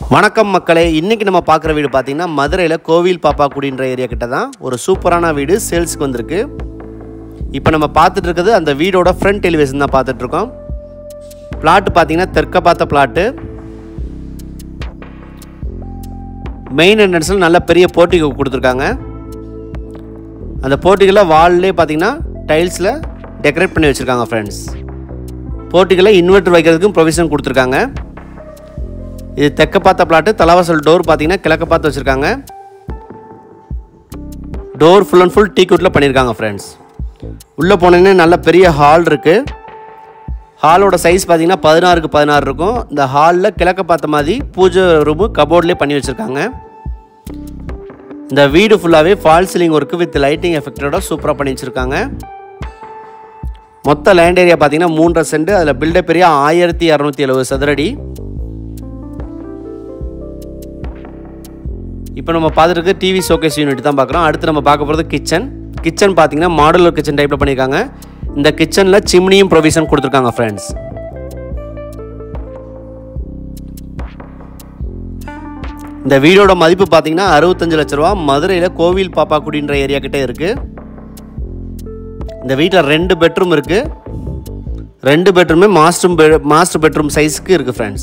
வணக்கம் மக்களே இன்றைக்கி நம்ம பார்க்குற வீடு பார்த்தீங்கன்னா மதுரையில் கோவில் பாப்பாக்குடின்ற ஏரியா கிட்ட தான் ஒரு சூப்பரான வீடு சேல்ஸுக்கு வந்திருக்கு இப்போ நம்ம பார்த்துட்டு இருக்கிறது அந்த வீடோட ஃப்ரண்ட் எலிவேஷன் தான் பார்த்துட்ருக்கோம் பிளாட்டு பார்த்தீங்கன்னா தெற்க பார்த்த பிளாட்டு மெயின் என்ட்ரன்ஸில் நல்ல பெரிய போர்ட்டிகோ கொடுத்துருக்காங்க அந்த போர்ட்டிகளில் வால்லே பார்த்தீங்கன்னா டைல்ஸில் டெக்கரேட் பண்ணி வச்சுருக்காங்க ஃப்ரெண்ட்ஸ் போர்ட்டிகளில் இன்வெர்ட்டர் வைக்கிறதுக்கும் ப்ரொவிஷன் கொடுத்துருக்காங்க இது தெற்க பார்த்த பிளாட்டு தலைவாசல் டோர் பார்த்தீங்கன்னா கிழக்க பார்த்து வச்சுருக்காங்க டோர் ஃபுல் அண்ட் ஃபுல் டீ குட்டில் பண்ணியிருக்காங்க ஃப்ரெண்ட்ஸ் உள்ளே போனீங்கன்னா நல்ல பெரிய ஹால் இருக்குது ஹாலோட சைஸ் பார்த்தீங்கன்னா பதினாறுக்கு பதினாறு இருக்கும் இந்த ஹாலில் கிழக்க பார்த்த மாதிரி பூஜை ரூமு கபோர்ட்லேயே பண்ணி வச்சுருக்காங்க இந்த வீடு ஃபுல்லாகவே fall ceiling work with lighting எஃபெக்டோட சூப்பராக பண்ணி வச்சுருக்காங்க மொத்த லேண்ட் ஏரியா பார்த்தீங்கன்னா மூன்றரை சென்ட் அதில் பில்டப் ஏரியா ஆயிரத்தி இரநூத்தி எழுபது சதுரடி இப்போ நம்ம பார்த்துருக்கு டிவி ஷோகேஸ் யூனிட் தான் பார்க்குறோம் அடுத்து நம்ம பார்க்க போகிறது கிச்சன் கிச்சன் பார்த்தீங்கன்னா மாடுலர் கிச்சன் டைப்பில் பண்ணியிருக்காங்க இந்த கிச்சனில் சிம்னியும் ப்ரொவிஷன் கொடுத்துருக்காங்க ஃப்ரெண்ட்ஸ் இந்த வீடோட மதிப்பு பார்த்தீங்கன்னா அறுபத்தஞ்சு லட்ச ரூபா மதுரையில் கோவில் பாப்பாக்குடின்ற ஏரியா கிட்டே இருக்குது இந்த வீட்டில் ரெண்டு பெட்ரூம் இருக்குது ரெண்டு பெட்ரூமே மாஸ்டர் பெ மாஸ்டர் பெட்ரூம் சைஸ்க்கு இருக்குது ஃப்ரெண்ட்ஸ்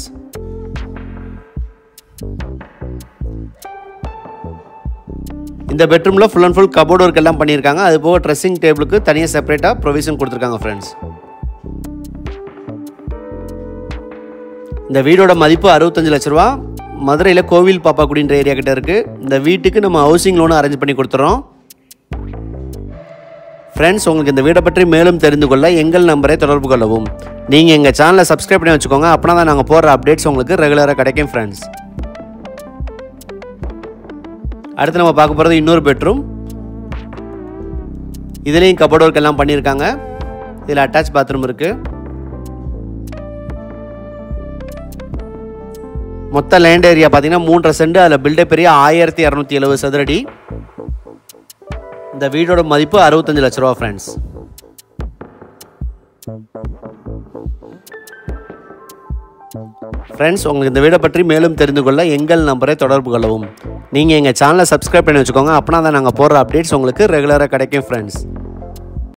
இந்த பெட்ரூமில் full and full cupboard work எல்லாம் பண்ணியிருக்காங்க அது போக ட்ரெஸ்ஸிங் டேபிளுக்கு தனியாக செப்பரேட்டாக ப்ரொவிஷன் கொடுத்துருக்காங்க ஃப்ரெண்ட்ஸ் இந்த வீடோட மதிப்பு அறுபத்தஞ்சு லட்ச ரூபா மதுரையில் கோவில் பாப்பாக்குடின்ற ஏரியா கிட்ட இருக்குது இந்த வீட்டுக்கு நம்ம ஹவுசிங் லோன் அரேஞ்ச் பண்ணி கொடுத்துறோம் ஃப்ரெண்ட்ஸ் உங்களுக்கு இந்த வீடை பற்றி மேலும் தெரிந்து கொள்ள எங்கள் நம்பரை தொடர்பு கொள்ளவும் நீங்கள் எங்கள் சேனலை சப்ஸ்கிரைப் பண்ணி வச்சுக்கோங்க அப்படின்னா தான் நாங்கள் போடுற அப்டேட்ஸ் உங்களுக்கு ரெகுலராக கிடைக்கும் ஃப்ரெண்ட்ஸ் அடுத்து நம்ம பார்க்க போகிறது இன்னொரு பெட்ரூம் இதுலேயும் கபோர்ட் ஒர்க் எல்லாம் பண்ணியிருக்காங்க இதில் அட்டாச் பாத்ரூம் இருக்குது மொத்த லேண்ட் ஏரியா பார்த்தீங்கன்னா மூன்றரை சென்ட் அதில் பில்டப் பெரிய ஆயிரத்தி இரநூத்தி எழுபது சதுரடி இந்த வீடோட மதிப்பு அறுபத்தஞ்சு லட்ச ரூபா ஃப்ரெண்ட்ஸ் ஃப்ரெண்ட்ஸ் உங்களுக்கு இந்த வீடை பற்றி மேலும் தெரிந்து கொள்ள எங்கள் நம்பரை தொடர்பு கொள்ளவும் நீங்கள் எங்கள் சேனலை சப்ஸ்கிரைப் பண்ணி வச்சுக்கோங்க அப்படின்னா தான் நாங்கள் போடுற அப்டேட்ஸ் உங்களுக்கு ரெகுலராக கிடைக்கும் ஃப்ரெண்ட்ஸ்